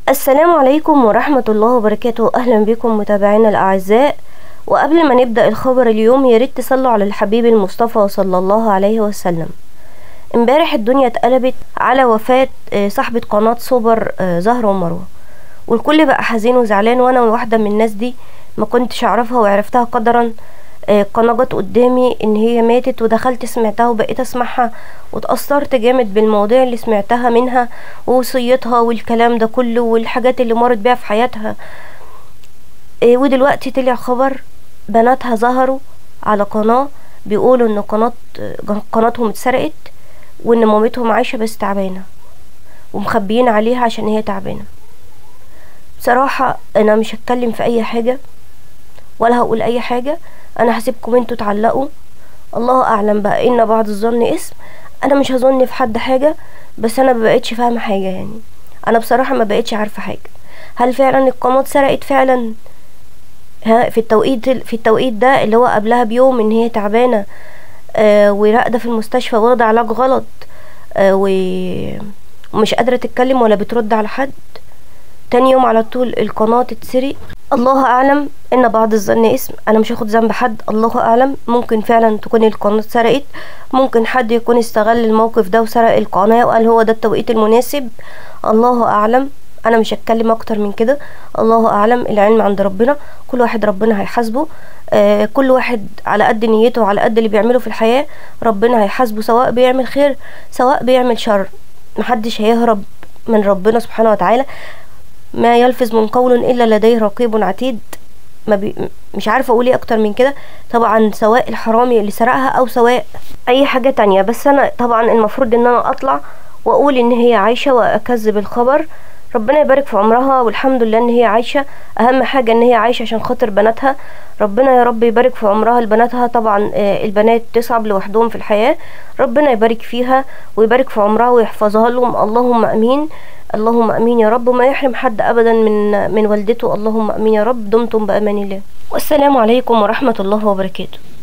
السلام عليكم ورحمة الله وبركاته أهلا بكم متابعينا الأعزاء وقبل ما نبدأ الخبر اليوم ياريت تصلوا على الحبيب المصطفى صلى الله عليه وسلم امبارح الدنيا اتقلبت على وفاة آه، صاحبة قناة سوبر آه، زهرة ومروة والكل بقى حزين وزعلان وانا واحدة من الناس دي ما كنتش اعرفها وعرفتها قدرا القناة جت قدامي ان هي ماتت ودخلت سمعتها وبقيت اسمعها واتأثرت جامد بالمواضيع اللي سمعتها منها ووصيتها والكلام ده كله والحاجات اللي مرت بيها في حياتها إيه ودلوقتي طلع خبر بناتها ظهروا على قناة بيقولوا ان قناة قناتهم اتسرقت وان مامتهم عايشة بس تعبانة ومخبيين عليها عشان هي تعبانة بصراحة انا مش هتكلم في اي حاجة ولا هقول اي حاجة انا هسيبكم انتوا تعلقوا الله اعلم بقى ان بعض الظن اسم انا مش هظن في حد حاجة بس انا مبقتش فاهمة حاجة يعني انا بصراحة ما بقتش عارفة حاجة هل فعلا القناة سرقت فعلا ها في التوقيت في التوقيت ده اللي هو قبلها بيوم ان هي تعبانة آه وراقدة في المستشفى واخدة علاج غلط آه ومش قادرة تتكلم ولا بترد على حد تاني يوم على طول القناة تتسرق الله اعلم ان بعض الظن اسم انا مش هاخد ذنب حد الله اعلم ممكن فعلا تكون القناه اتسرقت ممكن حد يكون استغل الموقف ده وسرق القناه وقال هو ده التوقيت المناسب الله اعلم انا مش هتكلم اكتر من كده الله اعلم العلم عند ربنا كل واحد ربنا هيحاسبه آه كل واحد على قد نيته وعلى قد اللي بيعمله في الحياه ربنا هيحاسبه سواء بيعمل خير سواء بيعمل شر محدش هيهرب من ربنا سبحانه وتعالى ما يلفظ من قول الا لديه رقيب عتيد ما بي مش عارفه اقول ايه اكتر من كده طبعا سواء الحرامي اللي سرقها او سواء اي حاجه تانية بس انا طبعا المفروض ان انا اطلع واقول ان هي عايشه واكذب الخبر ربنا يبارك في عمرها والحمد لله ان هي عايشه اهم حاجه ان هي عايشه عشان خاطر بناتها ربنا يا رب يبارك في عمرها لبناتها طبعا البنات تصعب لوحدهم في الحياه ربنا يبارك فيها ويبارك في عمرها ويحفظها لهم اللهم امين اللهم امين يا رب وما يحرم حد ابدا من من والدته اللهم امين يا رب دمتم بامان الله والسلام عليكم ورحمه الله وبركاته